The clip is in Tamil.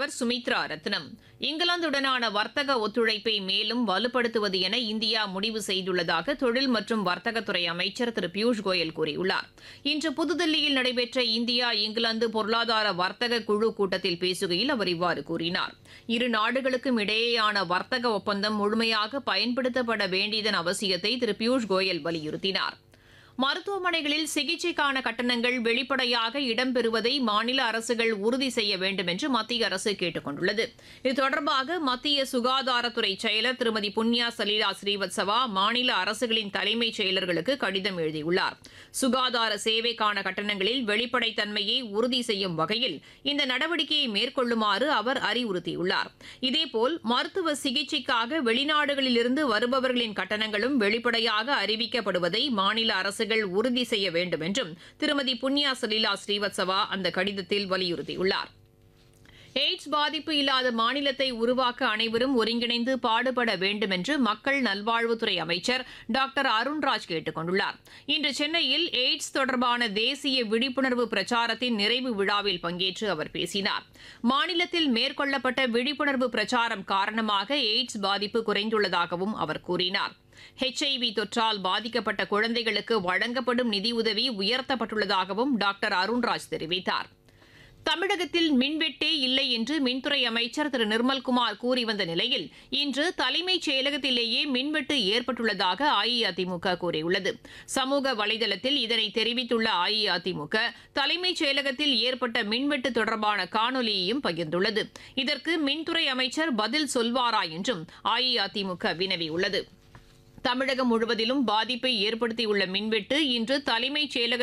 வாசிப்பவர் சுமித்ரா ரத்னம் இங்கிலாந்துடனான வர்த்தக ஒத்துழைப்பை மேலும் வலுப்படுத்துவது என இந்தியா முடிவு செய்துள்ளதாக தொழில் மற்றும் வர்த்தகத்துறை அமைச்சர் திரு பியூஷ் கோயல் கூறியுள்ளார் இன்று புதுதில்லியில் நடைபெற்ற இந்தியா இங்கிலாந்து பொருளாதார வர்த்தக குழு கூட்டத்தில் பேசுகையில் அவர் இவ்வாறு கூறினார் இரு நாடுகளுக்கும் இடையேயான வர்த்தக ஒப்பந்தம் முழுமையாக பயன்படுத்தப்பட வேண்டியதன் அவசியத்தை திரு பியூஷ் கோயல் வலியுறுத்தினார் மருத்துவமனைகளில் சிகிச்சைக்கான கட்டணங்கள் வெளிப்படையாக இடம்பெறுவதை மாநில அரசுகள் உறுதி செய்ய வேண்டும் என்று மத்திய அரசு கேட்டுக் கொண்டுள்ளது இது தொடர்பாக மத்திய சுகாதாரத்துறை செயலர் திருமதி புண்ணியா சலீலா ஸ்ரீவத்சவா மாநில அரசுகளின் தலைமைச் செயலர்களுக்கு கடிதம் எழுதியுள்ளார் சுகாதார சேவைக்கான கட்டணங்களில் வெளிப்படைத்தன்மையை உறுதி செய்யும் வகையில் இந்த நடவடிக்கையை மேற்கொள்ளுமாறு அவர் அறிவுறுத்தியுள்ளார் இதேபோல் மருத்துவ சிகிச்சைக்காக வெளிநாடுகளிலிருந்து வருபவர்களின் கட்டணங்களும் வெளிப்படையாக அறிவிக்கப்படுவதை மாநில அரசுகள் உறுதி செய்ய வேண்டும் என்றும் திருமதி புண்ணியா சலீலா ஸ்ரீவத்சவா அந்த கடிதத்தில் வலியுறுத்தியுள்ளார் எய்ட்ஸ் பாதிப்பு இல்லாத மாநிலத்தை உருவாக்க அனைவரும் ஒருங்கிணைந்து பாடுபட வேண்டும் என்று மக்கள் நல்வாழ்வுத்துறை அமைச்சர் டாக்டர் அருண்ராஜ் கேட்டுக் கொண்டுள்ளார் இன்று சென்னையில் எய்ட்ஸ் தொடர்பான தேசிய விழிப்புணர்வு பிரச்சாரத்தின் நிறைவு விழாவில் பங்கேற்று அவர் பேசினார் மாநிலத்தில் மேற்கொள்ளப்பட்ட விழிப்புணர்வு பிரச்சாரம் காரணமாக எய்ட்ஸ் பாதிப்பு குறைந்துள்ளதாகவும் அவர் கூறினார் ஹெச்ஐவி தொற்றால் பாதிக்கப்பட்ட குழந்தைகளுக்கு வழங்கப்படும் நிதியுதவி உயர்த்தப்பட்டுள்ளதாகவும் டாக்டர் அருண்ராஜ் தெரிவித்தார் தமிழகத்தில் மின்வெட்டே இல்லை என்று மின்துறை அமைச்சர் திரு நிர்மல்குமார் கூறி வந்த நிலையில் இன்று தலைமைச் செயலகத்திலேயே மின்வெட்டு ஏற்பட்டுள்ளதாக அஇஅதிமுக கூறியுள்ளது சமூக வலைதளத்தில் இதனை தெரிவித்துள்ள அஇஅதிமுக தலைமைச் செயலகத்தில் ஏற்பட்ட மின்வெட்டு தொடர்பான காணொலியையும் பகிர்ந்துள்ளது இதற்கு மின்துறை அமைச்சர் பதில் சொல்வாரா என்றும் அஇஅதிமுக வினவியுள்ளது தமிழகம் முழுவதிலும் பாதிப்பை ஏற்படுத்தியுள்ள மின்வெட்டு இன்று தலைமைச் செயலக